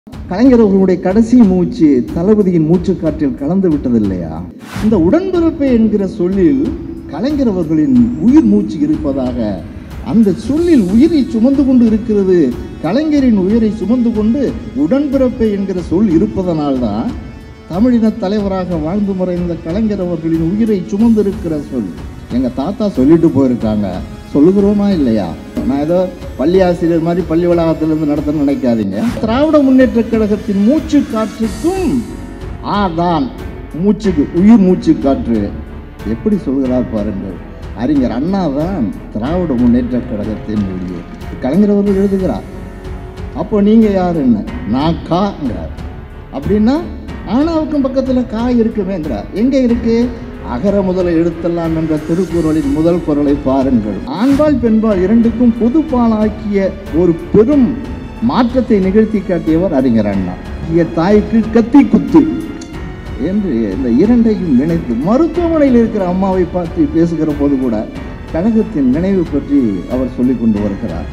கலைஞர் அவர்களுடைய கடைசி மூச்சு தளபதியின் மூச்சு காற்றில் கலந்து விட்டது இல்லையா இந்த உடன்பிறப்பு என்கிற சொல்லில் கலைஞர் அவர்களின் உயிர் மூச்சு இருப்பதாக அந்த சொல்லில் உயிரை சுமந்து கொண்டு இருக்கிறது கலைஞரின் உயிரை சுமந்து கொண்டு உடன்பிறப்பு என்கிற சொல் இருப்பதனால்தான் தமிழின தலைவராக வாழ்ந்து மறைந்த கலைஞர் அவர்களின் உயிரை சுமந்திருக்கிற சொல் எங்க தாத்தா சொல்லிட்டு போயிருக்காங்க சொல்லுகிறோமா இல்லையா நான் ஏதோ பள்ளி ஆசிரியர் மாதிரி பள்ளி வளாகத்திலிருந்து நடத்த நினைக்காதீங்க திராவிட முன்னேற்ற கழகத்தின் மூச்சு காற்றுக்கும் ஆ தான் மூச்சுக்கு உயிர் மூச்சு காற்று எப்படி சொல்கிறார் பாருங்கள் அறிஞர் அண்ணா தான் திராவிட முன்னேற்ற கழகத்தின் ஊழியர் கலைஞர் அவர்கள் எழுதுகிறார் அப்போ நீங்க யாருன்னு நான் காங்கிறார் அப்படின்னா ஆனாவுக்கும் பக்கத்துல கா இருக்குமேங்கிறார் எங்க இருக்கு அகர முதல எழுத்தெல்லாம் என்ற திருக்குறளின் முதல் குறளை பாருங்கள் ஆண்பால் பெண்பால் இரண்டுக்கும் பொதுப்பாலாக்கிய ஒரு பெரும் மாற்றத்தை நிகழ்த்தி காட்டியவர் அறிஞர் அண்ணா இய தாய்க்கு கத்தி குத்து என்று இந்த இரண்டையும் நினைத்து மருத்துவமனையில் இருக்கிற அம்மாவை பார்த்து பேசுகிற போது கூட கழகத்தின் நினைவு பற்றி அவர் சொல்லிக் கொண்டு வருகிறார்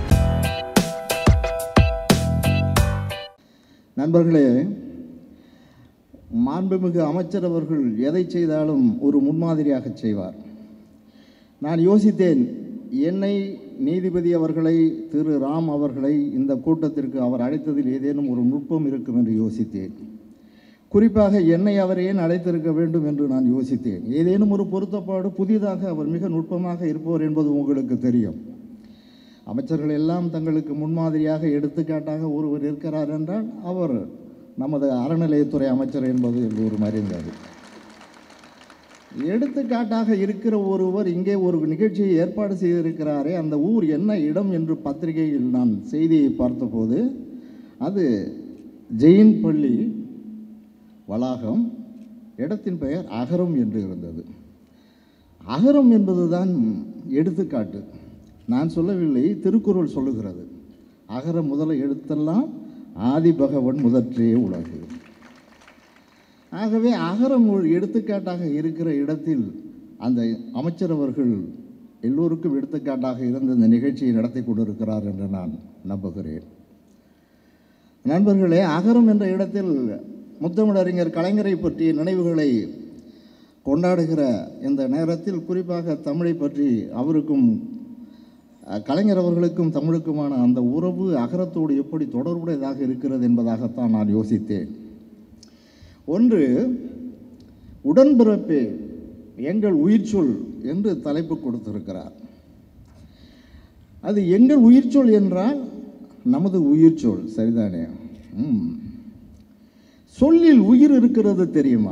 நண்பர்களே மாண்புமிகு அமைச்சர் அவர்கள் எதை செய்தாலும் ஒரு முன்மாதிரியாக செய்வார் நான் யோசித்தேன் என்னை நீதிபதி அவர்களை திரு ராம் அவர்களை இந்த கூட்டத்திற்கு அவர் அழைத்ததில் ஏதேனும் ஒரு நுட்பம் இருக்கும் என்று யோசித்தேன் குறிப்பாக என்னை அவர் ஏன் அழைத்திருக்க வேண்டும் என்று நான் யோசித்தேன் ஏதேனும் ஒரு பொருத்தப்பாடு புதிதாக அவர் மிக நுட்பமாக இருப்பவர் என்பது உங்களுக்கு தெரியும் அமைச்சர்கள் எல்லாம் தங்களுக்கு முன்மாதிரியாக எடுத்துக்காட்டாக ஒருவர் இருக்கிறார் என்றால் அவர் நமது அறநிலையத்துறை அமைச்சர் என்பது எல்லோரும் அறிந்தது எடுத்துக்காட்டாக இருக்கிற ஒருவர் இங்கே ஒரு நிகழ்ச்சியை ஏற்பாடு செய்திருக்கிறாரே அந்த ஊர் என்ன இடம் என்று பத்திரிகையில் நான் செய்தியை பார்த்தபோது அது ஜெயின் பள்ளி வளாகம் இடத்தின் பெயர் அகரம் என்று இருந்தது அகரம் என்பதுதான் எடுத்துக்காட்டு நான் சொல்லவில்லை திருக்குறள் சொல்லுகிறது அகர முதல எழுத்தெல்லாம் ஆதி பகவன் முதற்றே உலகு ஆகவே அகரம் ஒரு எடுத்துக்காட்டாக இருக்கிற இடத்தில் அந்த அமைச்சர் அவர்கள் எல்லோருக்கும் எடுத்துக்காட்டாக இருந்த இந்த நிகழ்ச்சியை நடத்தி கொண்டிருக்கிறார் என்று நான் நம்புகிறேன் நண்பர்களே அகரம் என்ற இடத்தில் முத்தமிழறிஞர் கலைஞரை பற்றிய நினைவுகளை கொண்டாடுகிற இந்த நேரத்தில் குறிப்பாக தமிழை பற்றி அவருக்கும் அஹ், கலைஞர் அவர்களுக்கும் தமிழுக்குமான அந்த உறவு அகரத்தோடு எப்படி தொடர்புடையதாக இருக்கிறது என்பதாகத்தான் நான் யோசித்தேன் ஒன்று உடன்பிறப்பே எங்கள் உயிர்ச்சொல் என்று தலைப்பு கொடுத்திருக்கிறார் அது எங்கள் உயிர்ச்சொல் என்றால் நமது உயிர்ச்சொல் சரிதானே ம். சொல்லில் உயிர் இருக்கிறது தெரியுமா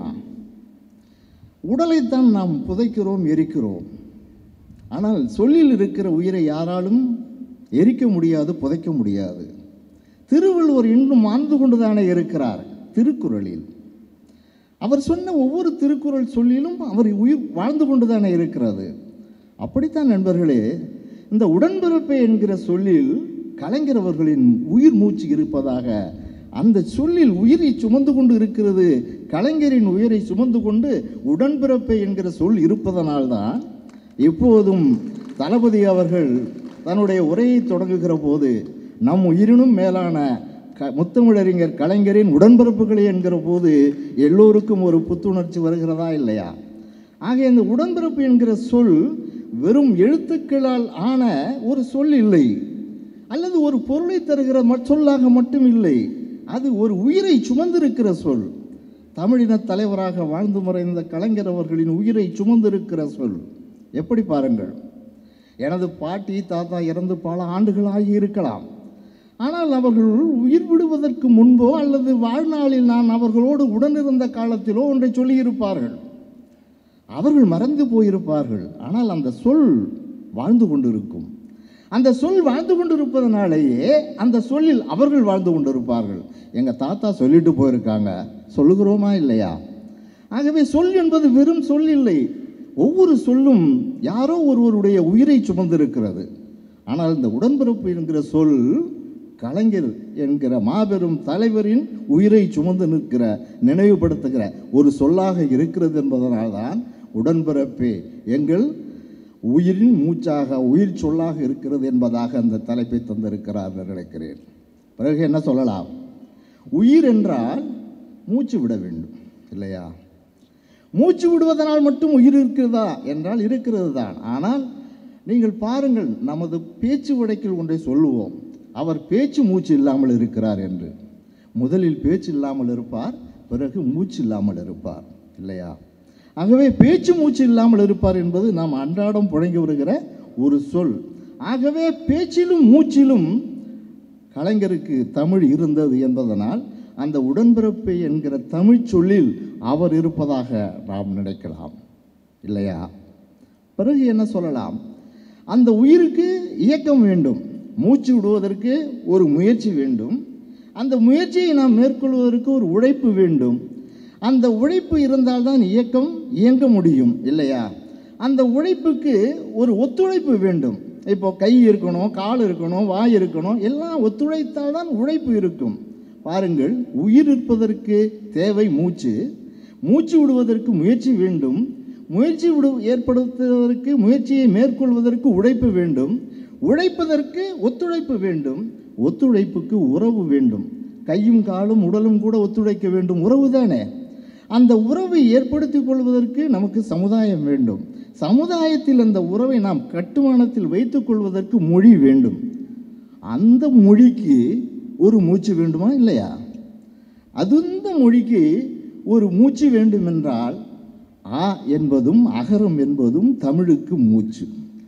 உடலைத்தான் நாம் புதைக்கிறோம் எரிக்கிறோம் ஆனால் சொல்லில் இருக்கிற உயிரை யாராலும் எரிக்க முடியாது புதைக்க முடியாது திருவள்ளுவர் இன்னும் வாழ்ந்து கொண்டுதானே இருக்கிறார் திருக்குறளில் அவர் சொன்ன ஒவ்வொரு திருக்குறள் சொல்லிலும் அவர் உயிர் வாழ்ந்து கொண்டுதானே இருக்கிறது அப்படித்தான் நண்பர்களே இந்த உடன்பிறப்பு என்கிற சொல்லில் கலைஞர் அவர்களின் உயிர் மூச்சு இருப்பதாக அந்த சொல்லில் உயிரை சுமந்து கொண்டு இருக்கிறது கலைஞரின் உயிரை சுமந்து கொண்டு உடன்பிறப்பு என்கிற சொல் இருப்பதனால்தான் எப்போதும் தளபதி அவர்கள் தன்னுடைய உரையை தொடங்குகிற போது நம் உயிரினும் மேலான க முத்தமிழறிஞர் கலைஞரின் உடன்பிறப்புகளை என்கிற போது எல்லோருக்கும் ஒரு புத்துணர்ச்சி வருகிறதா இல்லையா ஆக இந்த உடன்பிறப்பு என்கிற சொல் வெறும் எழுத்துக்களால் ஆன ஒரு சொல் இல்லை அல்லது ஒரு பொருளை தருகிற மற் சொல்லாக மட்டும் இல்லை அது ஒரு உயிரை சுமந்திருக்கிற சொல் தமிழின தலைவராக வாழ்ந்து மறைந்த கலைஞர் அவர்களின் உயிரை சுமந்திருக்கிற சொல் எப்படி பாருங்கள் எனது பாட்டி தாத்தா இறந்து பல ஆண்டுகளாகி இருக்கலாம் ஆனால் அவர்கள் உயிர் விடுவதற்கு முன்போ அல்லது வாழ்நாளில் நான் அவர்களோடு உடனிருந்த காலத்திலோ ஒன்றை சொல்லியிருப்பார்கள் அவர்கள் மறந்து போயிருப்பார்கள் ஆனால் அந்த சொல் வாழ்ந்து கொண்டிருக்கும் அந்த சொல் வாழ்ந்து கொண்டிருப்பதனாலேயே அந்த சொல்லில் அவர்கள் வாழ்ந்து கொண்டிருப்பார்கள் எங்கள் தாத்தா சொல்லிட்டு போயிருக்காங்க சொல்லுகிறோமா இல்லையா ஆகவே சொல் என்பது வெறும் சொல் இல்லை ஒவ்வொரு சொல்லும் யாரோ ஒருவருடைய உயிரை சுமந்திருக்கிறது ஆனால் இந்த உடன்பிறப்பு என்கிற சொல் கலைஞர் என்கிற மாபெரும் தலைவரின் உயிரை சுமந்து நிற்கிற நினைவுபடுத்துகிற ஒரு சொல்லாக இருக்கிறது என்பதனால்தான் உடன்பிறப்பே எங்கள் உயிரின் மூச்சாக உயிர் சொல்லாக இருக்கிறது என்பதாக அந்த தலைப்பை தந்திருக்கிறார் என்று நினைக்கிறேன் பிறகு என்ன சொல்லலாம் உயிர் என்றால் மூச்சு விட வேண்டும் இல்லையா மூச்சு விடுவதனால் மட்டும் உயிர் இருக்கிறதா என்றால் இருக்கிறது தான் ஆனால் நீங்கள் பாருங்கள் நமது பேச்சு வழக்கில் ஒன்றை சொல்லுவோம் அவர் பேச்சு மூச்சு இல்லாமல் இருக்கிறார் என்று முதலில் பேச்சு இல்லாமல் இருப்பார் பிறகு மூச்சு இல்லாமல் இருப்பார் இல்லையா ஆகவே பேச்சு மூச்சு இல்லாமல் இருப்பார் என்பது நாம் அன்றாடம் புழங்கி வருகிற ஒரு சொல் ஆகவே பேச்சிலும் மூச்சிலும் கலைஞருக்கு தமிழ் இருந்தது என்பதனால் அந்த உடன்பிறப்பு என்கிற தமிழ் சொல்லில் அவர் இருப்பதாக நாம் நினைக்கலாம் இல்லையா பிறகு என்ன சொல்லலாம் அந்த உயிருக்கு இயக்கம் வேண்டும் மூச்சு விடுவதற்கு ஒரு முயற்சி வேண்டும் அந்த முயற்சியை நாம் மேற்கொள்வதற்கு ஒரு உழைப்பு வேண்டும் அந்த உழைப்பு இருந்தால்தான் இயக்கம் இயங்க முடியும் இல்லையா அந்த உழைப்புக்கு ஒரு ஒத்துழைப்பு வேண்டும் இப்போ கை இருக்கணும் கால் இருக்கணும் வாய் இருக்கணும் எல்லாம் ஒத்துழைத்தால் தான் உழைப்பு இருக்கும் பாருங்கள் உயிர் இருப்பதற்கு தேவை மூச்சு மூச்சு விடுவதற்கு முயற்சி வேண்டும் முயற்சி விடு ஏற்படுத்துவதற்கு முயற்சியை மேற்கொள்வதற்கு உழைப்பு வேண்டும் உழைப்பதற்கு ஒத்துழைப்பு வேண்டும் ஒத்துழைப்புக்கு உறவு வேண்டும் கையும் காலும் உடலும் கூட ஒத்துழைக்க வேண்டும் உறவு தானே அந்த உறவை ஏற்படுத்திக் கொள்வதற்கு நமக்கு சமுதாயம் வேண்டும் சமுதாயத்தில் அந்த உறவை நாம் கட்டுமானத்தில் வைத்துக் கொள்வதற்கு மொழி வேண்டும் அந்த மொழிக்கு ஒரு மூச்சு வேண்டுமா இல்லையா அதுந்த மொழிக்கு ஒரு மூச்சு வேண்டுமென்றால் ஆ என்பதும் அகரம் என்பதும் தமிழுக்கு மூச்சு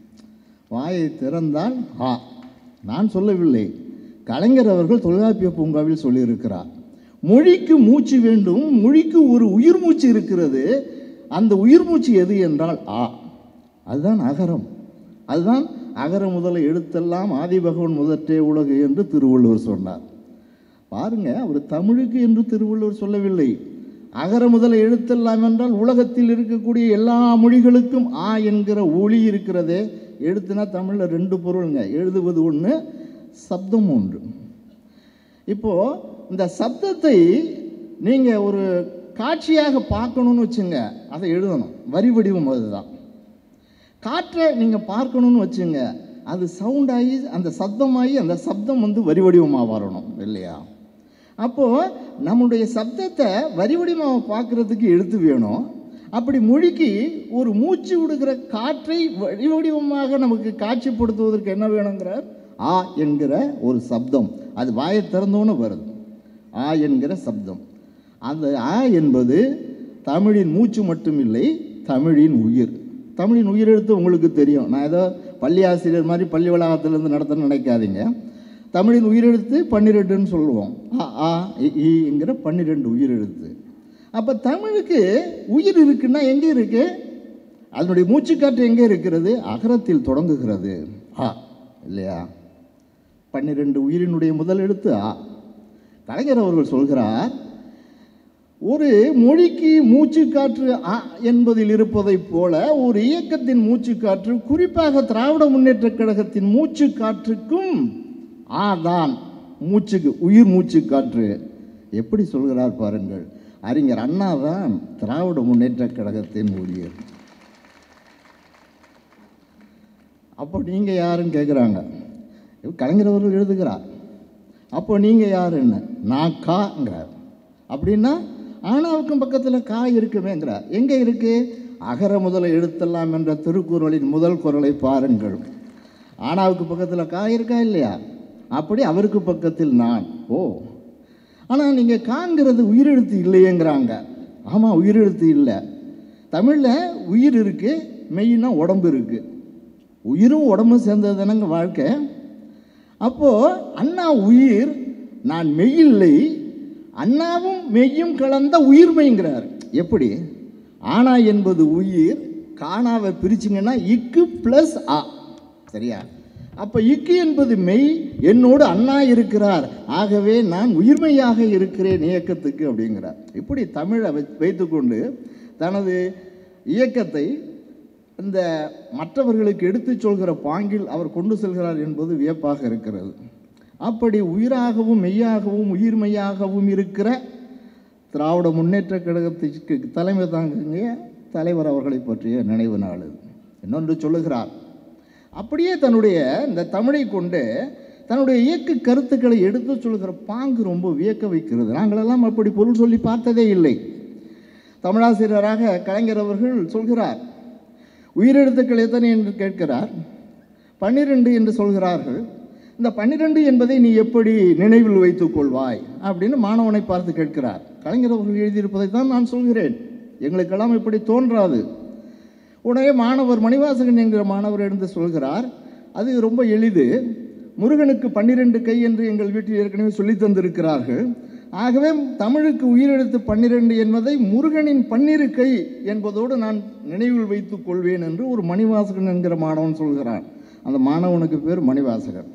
வாயை திறந்தால் ஆ நான் சொல்லவில்லை கலைஞர் அவர்கள் தொல்காப்பிய பூங்காவில் சொல்லியிருக்கிறார் மொழிக்கு மூச்சு வேண்டும் மொழிக்கு ஒரு உயிர் மூச்சு இருக்கிறது அந்த உயிர் மூச்சு எது என்றால் ஆ அதுதான் அகரம் அதுதான் அகர முதல எழுத்தெல்லாம் ஆதிபகவன் முதற்றே உலகு என்று திருவள்ளுவர் சொன்னார் பாருங்க அவர் தமிழுக்கு என்று திருவள்ளுவர் சொல்லவில்லை அகர முதல எழுத்தெல்லாம் என்றால் உலகத்தில் இருக்கக்கூடிய எல்லா மொழிகளுக்கும் ஆ என்கிற ஒளி இருக்கிறதே எழுத்துனா தமிழில் ரெண்டு பொருளுங்க எழுதுவது ஒன்று சப்தம் ஒன்று இப்போது இந்த சப்தத்தை நீங்கள் ஒரு காட்சியாக பார்க்கணுன்னு வச்சுங்க அதை எழுதணும் வரி வடிவம் அதுதான் காற்றை நீங்கள் பார்க்கணுன்னு வச்சுங்க அது சவுண்டாகி அந்த சப்தமாகி அந்த சப்தம் வந்து வரி வடிவமாக வரணும் இல்லையா அப்போது நம்முடைய சப்தத்தை வரி வடிவமாக பார்க்குறதுக்கு எழுத்து வேணும் அப்படி மொழிக்கு ஒரு மூச்சு விடுகிற காற்றை வடி வடிவமாக நமக்கு காட்சிப்படுத்துவதற்கு என்ன வேணுங்கிறார் ஆ என்கிற ஒரு சப்தம் அது வாயை திறந்தோன்னு வருது ஆ என்கிற சப்தம் அந்த ஆ என்பது தமிழின் மூச்சு மட்டும் இல்லை தமிழின் உயிர் தமிழின் உயிரெழுத்து உங்களுக்கு தெரியும் நான் ஏதோ பள்ளி ஆசிரியர் மாதிரி பள்ளி வளாகத்திலேருந்து நடத்த நினைக்காதீங்க தமிழின் உயிரெழுத்து பன்னிரெண்டுன்னு சொல்லுவோம் ஆ ஆ இ, ஈங்கிற பன்னிரெண்டு உயிரெழுத்து அப்போ தமிழுக்கு உயிர் இருக்குன்னா எங்கே இருக்கு அதனுடைய மூச்சுக்காற்று எங்கே இருக்கிறது அகரத்தில் தொடங்குகிறது ஆ இல்லையா பன்னிரெண்டு உயிரினுடைய முதல் எழுத்து ஆ கலைஞர் அவர்கள் சொல்கிறார் ஒரு மொழிக்கு மூச்சுக்காற்று அ என்பதில் இருப்பதைப் போல ஒரு இயக்கத்தின் மூச்சுக்காற்று குறிப்பாக திராவிட முன்னேற்றக் கழகத்தின் மூச்சுக்காற்றுக்கும் ஆ தான் மூச்சுக்கு உயிர் மூச்சுக்காற்று எப்படி சொல்கிறார் பாருங்கள் அறிஞர் அண்ணா தான் திராவிட முன்னேற்றக் கழகத்தின் ஊழியர் அப்போ நீங்கள் யாருன்னு கேட்குறாங்க கலைஞர் அவர்கள் எழுதுகிறார் அப்போ நீங்கள் யாருன்னு நான் காங்கிறார் அப்படின்னா ஆனாவுக்கும் பக்கத்தில் கா இருக்குமேங்கிறார் எங்கே இருக்கு அகர முதல எழுத்தெல்லாம் என்ற திருக்குறளின் முதல் குறளை பாருங்கள் ஆனாவுக்கு பக்கத்தில் கா இருக்கா இல்லையா அப்படி அவருக்கு பக்கத்தில் நான் ஓ ஆனால் நீங்கள் காங்கிறது உயிரெழுத்து இல்லையேங்கிறாங்க ஆமாம் உயிரெழுத்து இல்லை தமிழில் உயிர் இருக்குது மெய்னா உடம்பு இருக்குது உயிரும் உடம்பும் சேர்ந்தது தானங்க வாழ்க்கை அப்போது அண்ணா உயிர் நான் மெய்யில்லை அண்ணாவும் மெய்யும் கலந்த உயிர்மைங்கிறார் எப்படி ஆனா என்பது உயிர் காணாவை பிரிச்சிங்கன்னா இக்கு ப்ளஸ் ஆ சரியா அப்போ இக்கு என்பது மெய் என்னோடு அண்ணா இருக்கிறார் ஆகவே நான் உயிர்மையாக இருக்கிறேன் இயக்கத்துக்கு அப்படிங்கிறார் இப்படி தமிழை வை- வைத்துக்கொண்டு தனது இயக்கத்தை இந்த மற்றவர்களுக்கு எடுத்துச் சொல்கிற பாங்கில் அவர் கொண்டு செல்கிறார் என்பது வியப்பாக இருக்கிறது அப்படி உயிராகவும் மெய்யாகவும் உயிர்மையாகவும் இருக்கிற திராவிட முன்னேற்றக் கழகத்திற்கு தலைமை தாங்குங்க தலைவர் அவர்களை பற்றிய நினைவு நாள் இது. இன்னொன்று சொல்லுகிறார் அப்படியே தன்னுடைய இந்த தமிழை கொண்டு தன்னுடைய இயக்க கருத்துக்களை எடுத்து சொல்கிற பாங்கு ரொம்ப வியக்க வைக்கிறது நாங்களெல்லாம் அப்படி பொருள் சொல்லி பார்த்ததே இல்லை தமிழாசிரியராக கலைஞர் அவர்கள் சொல்கிறார் உயிரெழுத்துக்கள் எத்தனை என்று கேட்கிறார் பன்னிரெண்டு என்று சொல்கிறார்கள் இந்த பன்னிரெண்டு என்பதை நீ எப்படி நினைவில் வைத்துக் கொள்வாய் அப்படின்னு மாணவனை பார்த்து கேட்கிறார் கலைஞர் அவர்கள் எழுதியிருப்பதை தான் நான் சொல்கிறேன் எங்களுக்கெல்லாம் இப்படி தோன்றாது உடனே மாணவர் மணிவாசகன் என்கிற மாணவர் எழுந்து சொல்கிறார் அது ரொம்ப எளிது முருகனுக்கு பன்னிரெண்டு கை என்று எங்கள் வீட்டில் ஏற்கனவே சொல்லி தந்திருக்கிறார்கள் ஆகவே தமிழுக்கு உயிரெழுத்து பன்னிரெண்டு என்பதை முருகனின் பன்னிரு கை என்பதோடு நான் நினைவில் வைத்துக் கொள்வேன் என்று ஒரு மணிவாசகன் என்கிற மாணவன் சொல்கிறான் அந்த மாணவனுக்கு பேர் மணிவாசகன்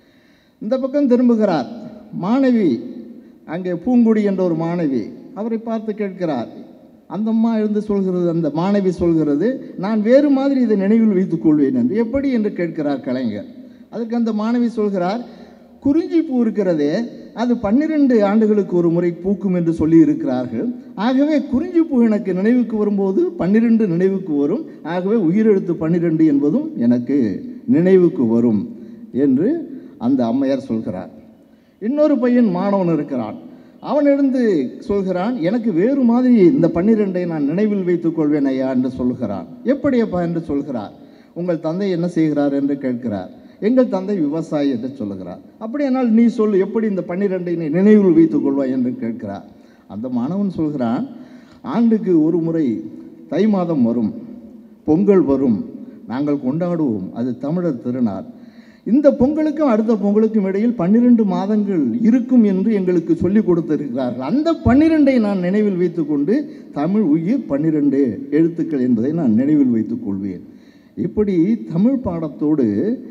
இந்த பக்கம் திரும்புகிறார் மாணவி அங்கே பூங்குடி என்ற ஒரு மாணவி அவரை பார்த்து கேட்கிறார் அந்த அம்மா எழுந்து சொல்கிறது அந்த மாணவி சொல்கிறது நான் வேறு மாதிரி இதை நினைவில் வைத்துக் கொள்வேன் என்று எப்படி என்று கேட்கிறார் கலைஞர் அதுக்கு அந்த மாணவி சொல்கிறார் குறிஞ்சி பூ இருக்கிறதே அது பன்னிரண்டு ஆண்டுகளுக்கு ஒரு முறை பூக்கும் என்று சொல்லி இருக்கிறார்கள் ஆகவே குறிஞ்சி பூ எனக்கு நினைவுக்கு வரும்போது பன்னிரெண்டு நினைவுக்கு வரும் ஆகவே உயிரெழுத்து பன்னிரெண்டு என்பதும் எனக்கு நினைவுக்கு வரும் என்று அந்த அம்மையார் சொல்கிறார் இன்னொரு பையன் மாணவன் இருக்கிறான் அவன் எழுந்து சொல்கிறான் எனக்கு வேறு மாதிரி இந்த பன்னிரெண்டை நான் நினைவில் வைத்துக் கொள்வேன் ஐயா என்று சொல்கிறான் எப்படி அப்பா என்று சொல்கிறார் உங்கள் தந்தை என்ன செய்கிறார் என்று கேட்கிறார் எங்கள் தந்தை விவசாயி என்று சொல்லுகிறார் அப்படியானால் நீ சொல் எப்படி இந்த பன்னிரெண்டை நீ நினைவில் வைத்துக் கொள்வாய் என்று கேட்கிறார் அந்த மாணவன் சொல்கிறான் ஆண்டுக்கு ஒரு முறை தை மாதம் வரும் பொங்கல் வரும் நாங்கள் கொண்டாடுவோம் அது தமிழர் திருநாள் இந்த பொங்கலுக்கும் அடுத்த பொங்கலுக்கும் இடையில் பன்னிரண்டு மாதங்கள் இருக்கும் என்று எங்களுக்கு சொல்லிக் கொடுத்திருக்கிறார்கள் அந்த பன்னிரெண்டை நான் நினைவில் வைத்துக்கொண்டு தமிழ் உயிர் பன்னிரெண்டு எழுத்துக்கள் என்பதை நான் நினைவில் வைத்துக் கொள்வேன் இப்படி தமிழ் பாடத்தோடு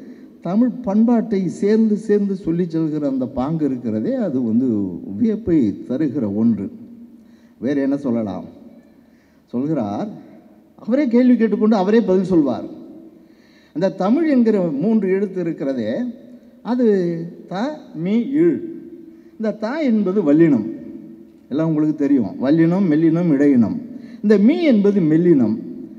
தமிழ் பண்பாட்டை சேர்ந்து சேர்ந்து சொல்லி செல்கிற அந்த பாங்கு இருக்கிறதே அது வந்து வியப்பை தருகிற ஒன்று வேறு என்ன சொல்லலாம் சொல்கிறார் அவரே கேள்வி கேட்டுக்கொண்டு அவரே பதில் சொல்வார் அந்த தமிழ் என்கிற மூன்று எழுத்து இருக்கிறதே அது த மீ இழ் இந்த த என்பது வல்லினம் எல்லாம் உங்களுக்கு தெரியும் வல்லினம் மெல்லினம் இடையினம் இந்த மீ என்பது மெல்லினம்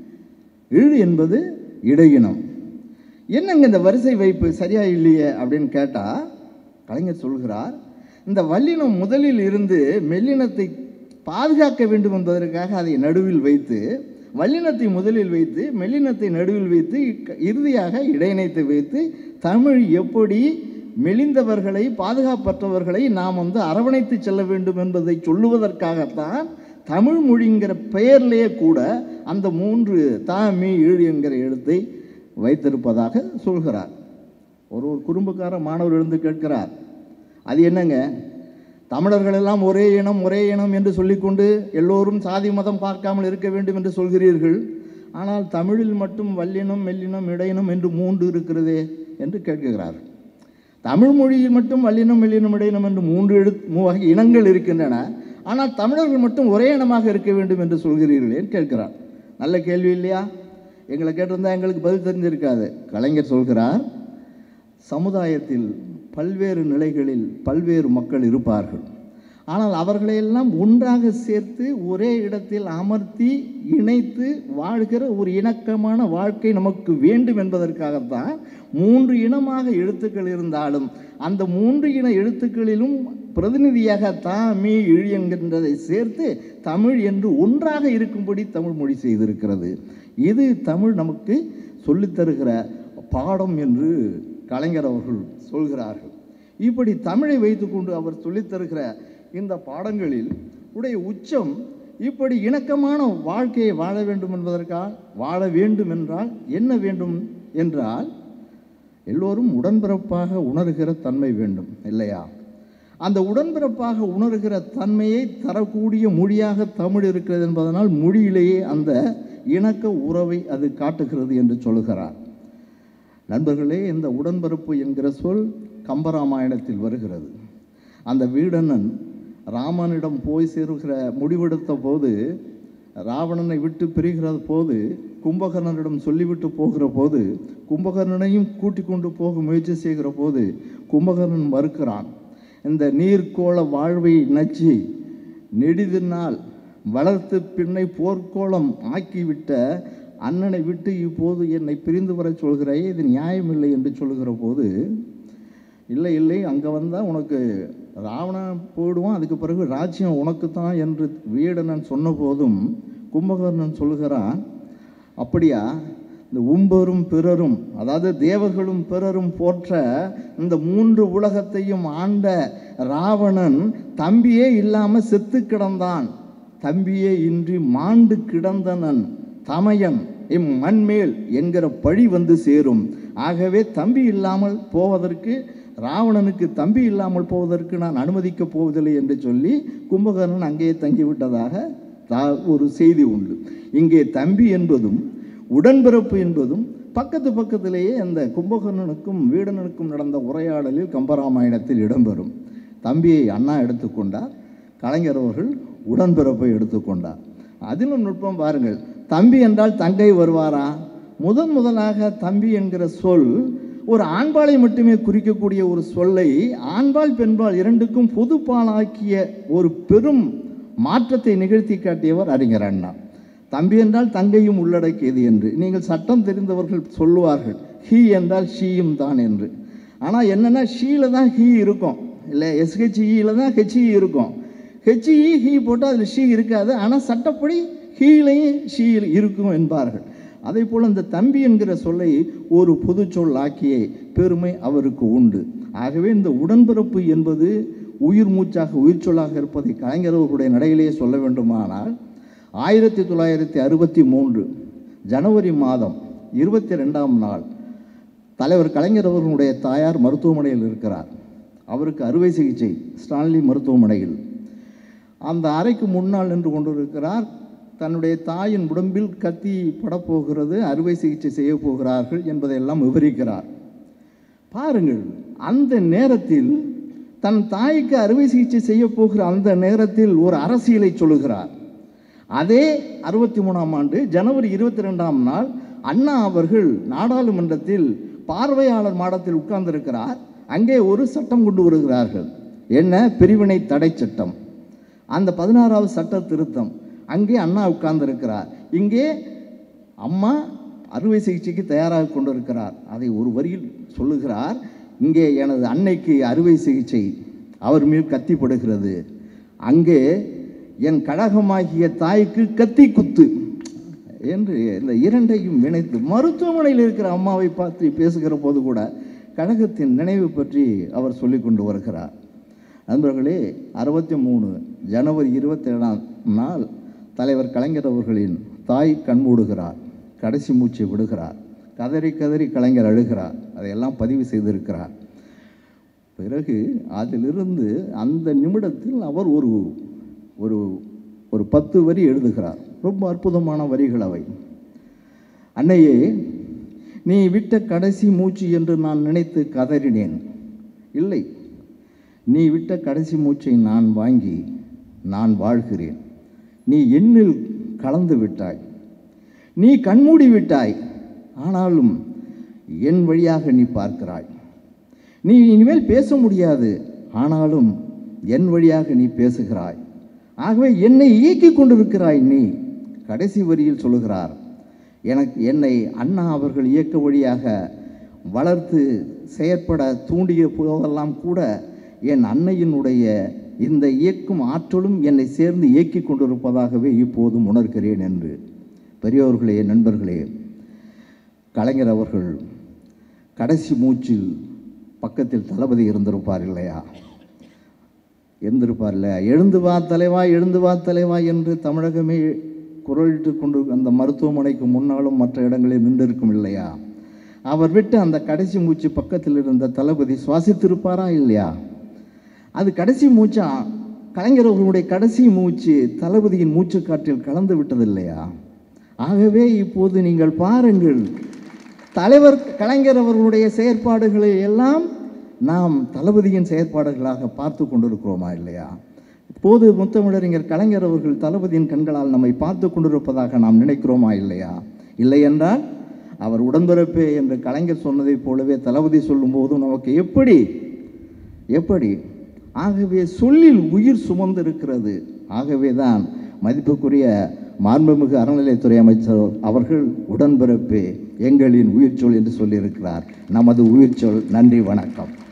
இழ் என்பது இடையினம் என்னங்க இந்த வரிசை வைப்பு சரியா இல்லையே அப்படின்னு கேட்டால் கலைஞர் சொல்கிறார் இந்த வல்லினம் முதலில் இருந்து மெல்லினத்தை பாதுகாக்க வேண்டும் என்பதற்காக அதை நடுவில் வைத்து வல்லினத்தை முதலில் வைத்து மெல்லினத்தை நடுவில் வைத்து இக்க- இறுதியாக இடையினத்தை வைத்து தமிழ் எப்படி மெலிந்தவர்களை பாதுகாப்பற்றவர்களை நாம் வந்து அரவணைத்து செல்ல வேண்டும் என்பதை சொல்லுவதற்காகத்தான் தமிழ் மொழிங்கிற பெயர்லேயே கூட அந்த மூன்று தா மீ இழ் என்கிற எழுத்தை வைத்திருப்பதாக சொல்கிறார் ஒரு ஒரு குறும்புக்கார மாணவர் எழுந்து கேட்கிறார் அது என்னங்க தமிழர்கள் எல்லாம் ஒரே இனம் ஒரே இனம் என்று சொல்லிக்கொண்டு எல்லோரும் சாதி மதம் பார்க்காமல் இருக்க வேண்டும் என்று சொல்கிறீர்கள் ஆனால் தமிழில் மட்டும் வல்லினம் மெல்லினம் இடையினம் என்று மூன்று இருக்கிறதே என்று கேட்கிறார் தமிழ் மொழியில் மட்டும் வல்லினம் மெல்லினம் இடையினம் என்று மூன்று எழு மூ வகை இனங்கள் இருக்கின்றன ஆனால் தமிழர்கள் மட்டும் ஒரே இனமாக இருக்க வேண்டும் என்று சொல்கிறீர்களே கேட்கிறார் நல்ல கேள்வி இல்லையா எங்களை கேட்டிருந்தா எங்களுக்கு பதில் தெரிஞ்சிருக்காது கலைஞர் சொல்கிறார் சமுதாயத்தில் பல்வேறு நிலைகளில் பல்வேறு மக்கள் இருப்பார்கள் ஆனால் அவர்களையெல்லாம் ஒன்றாக சேர்த்து ஒரே இடத்தில் அமர்த்தி இணைத்து வாழ்கிற ஒரு இணக்கமான வாழ்க்கை நமக்கு வேண்டும் என்பதற்காகத்தான் மூன்று இனமாக எழுத்துக்கள் இருந்தாலும் அந்த மூன்று இன எழுத்துக்களிலும் பிரதிநிதியாக தா மீ இழ் என்கின்றதை சேர்த்து தமிழ் என்று ஒன்றாக இருக்கும்படி தமிழ் மொழி செய்திருக்கிறது இது தமிழ் நமக்கு சொல்லித் தருகிற பாடம் என்று கலைஞர் அவர்கள் சொல்கிறார்கள் இப்படி தமிழை வைத்துக்கொண்டு அவர் சொல்லித் தருகிற இந்த பாடங்களில் உடைய உச்சம் இப்படி இணக்கமான வாழ்க்கையை வாழ வேண்டும் என்பதற்காக வாழ வேண்டும் என்றால் என்ன வேண்டும் என்றால் எல்லோரும் உடன்பிறப்பாக உணர்கிற தன்மை வேண்டும் இல்லையா அந்த உடன்பிறப்பாக உணர்கிற தன்மையை தரக்கூடிய மொழியாக தமிழ் இருக்கிறது என்பதனால் மொழியிலேயே அந்த இணக்க உறவை அது காட்டுகிறது என்று சொல்கிறார் நண்பர்களே இந்த உடன்பிறப்பு என்கிற சொல் கம்பராமாயணத்தில் வருகிறது அந்த வீடண்ணன் ராமனிடம் போய் சேருகிற முடிவெடுத்த போது ராவணனை விட்டு பிரிகிற போது கும்பகர்ணனிடம் சொல்லிவிட்டு போகிற போது கும்பகர்ணனையும் கூட்டிக் கொண்டு போக முயற்சி செய்கிற போது கும்பகர்ணன் மறுக்கிறான் இந்த நீர்க்கோள வாழ்வை நச்சி நெடிதினால் வளர்த்து பின்னை போர்க்கோளம் ஆக்கிவிட்ட அண்ணனை விட்டு இப்போது என்னை பிரிந்து வரச் சொல்கிறாயே இது நியாயமில்லை என்று சொல்லுகிற போது இல்லை இல்லை அங்கே வந்தால் உனக்கு ராவணன் போயிடுவான் அதுக்கு பிறகு ராஜ்யம் உனக்கு தான் என்று வீடனன் சொன்ன போதும் கும்பகர்ணன் சொல்கிறான் அப்படியா இந்த உம்பரும் பிறரும் அதாவது தேவர்களும் பிறரும் போற்ற இந்த மூன்று உலகத்தையும் ஆண்ட ராவணன் தம்பியே இல்லாமல் செத்து கிடந்தான் தம்பியே இன்றி மாண்டு கிடந்தனன் தமையன் இம்மண்மேல் என்கிற பழி வந்து சேரும் ஆகவே தம்பி இல்லாமல் போவதற்கு ராவணனுக்கு தம்பி இல்லாமல் போவதற்கு நான் அனுமதிக்கப் போவதில்லை என்று சொல்லி கும்பகர்ணன் அங்கேயே தங்கிவிட்டதாக தா ஒரு செய்தி உண்டு இங்கே தம்பி என்பதும் உடன்பிறப்பு என்பதும் பக்கத்து பக்கத்திலேயே அந்த கும்பகர்ணனுக்கும் வீடனுக்கும் நடந்த உரையாடலில் கம்பராமாயணத்தில் இடம்பெறும் தம்பியை அண்ணா எடுத்துக்கொண்டார் கலைஞர் அவர்கள் உடன்பிறப்பை எடுத்துக்கொண்டார் அதிலும் நுட்பம் பாருங்கள் தம்பி என்றால் தங்கை வருவாரா முதன் முதலாக தம்பி என்கிற சொல் ஒரு ஆண்பாலை மட்டுமே குறிக்கக்கூடிய ஒரு சொல்லை ஆண்பால் பெண்பால் இரண்டுக்கும் பொதுப்பாலாக்கிய ஒரு பெரும் மாற்றத்தை நிகழ்த்தி காட்டியவர் அறிஞர் அண்ணா தம்பி என்றால் தங்கையும் உள்ளடக்கியது என்று நீங்கள் சட்டம் தெரிந்தவர்கள் சொல்லுவார்கள் ஹீ என்றால் ஷீயும் தான் என்று ஆனால் என்னென்னா ஷீல தான் ஹீ இருக்கும் இல்லை எஸ்ஹெச்இயில் தான் ஹெச்இ இருக்கும் ஹெச்இ ஹீ போட்டால் அதில் ஷீ இருக்காது ஆனால் சட்டப்படி ஹீலையும் ஷீ இருக்கும் என்பார்கள் அதே போல் இந்த தம்பி என்கிற சொல்லை ஒரு பொது சொல் ஆக்கிய பெருமை அவருக்கு உண்டு ஆகவே இந்த உடன்பிறப்பு என்பது உயிர் மூச்சாக உயிர் சொல்லாக இருப்பதை கலைஞர் அவர்களுடைய நடையிலேயே சொல்ல வேண்டுமானால் ஆயிரத்தி தொள்ளாயிரத்தி அறுபத்தி மூன்று ஜனவரி மாதம் இருபத்தி ரெண்டாம் நாள் தலைவர் கலைஞர் அவர்களுடைய தாயார் மருத்துவமனையில் இருக்கிறார் அவருக்கு அறுவை சிகிச்சை ஸ்டான்லி மருத்துவமனையில் அந்த அறைக்கு முன்னால் நின்று கொண்டிருக்கிறார் தன்னுடைய தாயின் உடம்பில் கத்தி படப்போகிறது அறுவை சிகிச்சை செய்ய போகிறார்கள் என்பதையெல்லாம் விவரிக்கிறார் பாருங்கள் அந்த நேரத்தில் தன் தாய்க்கு அறுவை சிகிச்சை செய்ய போகிற அந்த நேரத்தில் ஒரு அரசியலை சொல்லுகிறார் அதே அறுபத்தி மூணாம் ஆண்டு ஜனவரி இருபத்தி ரெண்டாம் நாள் அண்ணா அவர்கள் நாடாளுமன்றத்தில் பார்வையாளர் மாடத்தில் உட்கார்ந்திருக்கிறார் அங்கே ஒரு சட்டம் கொண்டு வருகிறார்கள் என்ன பிரிவினை தடை சட்டம் அந்த பதினாறாவது சட்ட திருத்தம் அங்கே அண்ணா உட்கார்ந்திருக்கிறார் இங்கே அம்மா அறுவை சிகிச்சைக்கு தயாராக கொண்டிருக்கிறார் அதை ஒரு வரியில் சொல்லுகிறார் இங்கே எனது அன்னைக்கு அறுவை சிகிச்சை அவர் மேல் கத்திப்படுகிறது அங்கே என் கழகமாகிய தாய்க்கு கத்தி குத்து என்று இந்த இரண்டையும் இணைத்து மருத்துவமனையில் இருக்கிற அம்மாவை பார்த்து பேசுகிற போது கூட கழகத்தின் நினைவு பற்றி அவர் சொல்லி கொண்டு வருகிறார் நண்பர்களே அறுபத்தி மூணு ஜனவரி இருபத்தி ஏழாம் நாள் தலைவர் கலைஞர் அவர்களின் தாய் கண்மூடுகிறார் கடைசி மூச்சை விடுகிறார் கதறி கதறி கலைஞர் அழுகிறார் அதையெல்லாம் பதிவு செய்திருக்கிறார் பிறகு அதிலிருந்து அந்த நிமிடத்தில் அவர் ஒரு ஒரு ஒரு பத்து வரி எழுதுகிறார் ரொம்ப அற்புதமான வரிகள் அவை அன்னையே நீ விட்ட கடைசி மூச்சு என்று நான் நினைத்து கதறினேன் இல்லை நீ விட்ட கடைசி மூச்சை நான் வாங்கி நான் வாழ்கிறேன் நீ என்னில் கலந்து விட்டாய் நீ கண்மூடி விட்டாய் ஆனாலும் என் வழியாக நீ பார்க்கிறாய் நீ இனிமேல் பேச முடியாது ஆனாலும் என் வழியாக நீ பேசுகிறாய் ஆகவே என்னை இயக்கி கொண்டிருக்கிறாய் நீ கடைசி வரியில் சொல்லுகிறார் எனக்கு என்னை அண்ணா அவர்கள் இயக்க வழியாக வளர்த்து செயற்பட தூண்டிய போதெல்லாம் கூட என் அன்னையினுடைய இந்த இயக்கும் ஆற்றலும் என்னை சேர்ந்து இயக்கி கொண்டிருப்பதாகவே இப்போதும் உணர்கிறேன் என்று பெரியோர்களே நண்பர்களே கலைஞர் அவர்கள் கடைசி மூச்சில் பக்கத்தில் தளபதி இருந்திருப்பார் இல்லையா இருந்திருப்பார் இல்லையா எழுந்து வா தலைவா எழுந்து வா தலைவா என்று தமிழகமே குரலிட்டு கொண்டு அந்த மருத்துவமனைக்கு முன்னாலும் மற்ற இடங்களில் நின்றிருக்கும் இல்லையா அவர் விட்டு அந்த கடைசி மூச்சு பக்கத்தில் இருந்த தளபதி சுவாசித்திருப்பாரா இல்லையா அது கடைசி மூச்சா கலைஞர் அவர்களுடைய கடைசி மூச்சு தளபதியின் மூச்சு காற்றில் கலந்து விட்டது இல்லையா ஆகவே இப்போது நீங்கள் பாருங்கள் தலைவர் கலைஞர் அவர்களுடைய செயற்பாடுகளை எல்லாம் நாம் தளபதியின் செயற்பாடுகளாக பார்த்து கொண்டிருக்கிறோமா இல்லையா இப்போது முத்தமிழறிஞர் கலைஞர் அவர்கள் தளபதியின் கண்களால் நம்மை பார்த்து கொண்டிருப்பதாக நாம் நினைக்கிறோமா இல்லையா இல்லை என்றால் அவர் உடன்பிறப்பே என்று கலைஞர் சொன்னதைப் போலவே தளபதி சொல்லும்போதும் நமக்கு எப்படி எப்படி ஆகவே சொல்லில் உயிர் சுமந்திருக்கிறது ஆகவே தான் மதிப்புக்குரிய மாண்புமிகு அறநிலையத்துறை அமைச்சர் அவர்கள் உடன்பிறப்பே எங்களின் உயிர்ச்சொல் என்று சொல்லியிருக்கிறார் நமது உயிர்ச்சொல் நன்றி வணக்கம்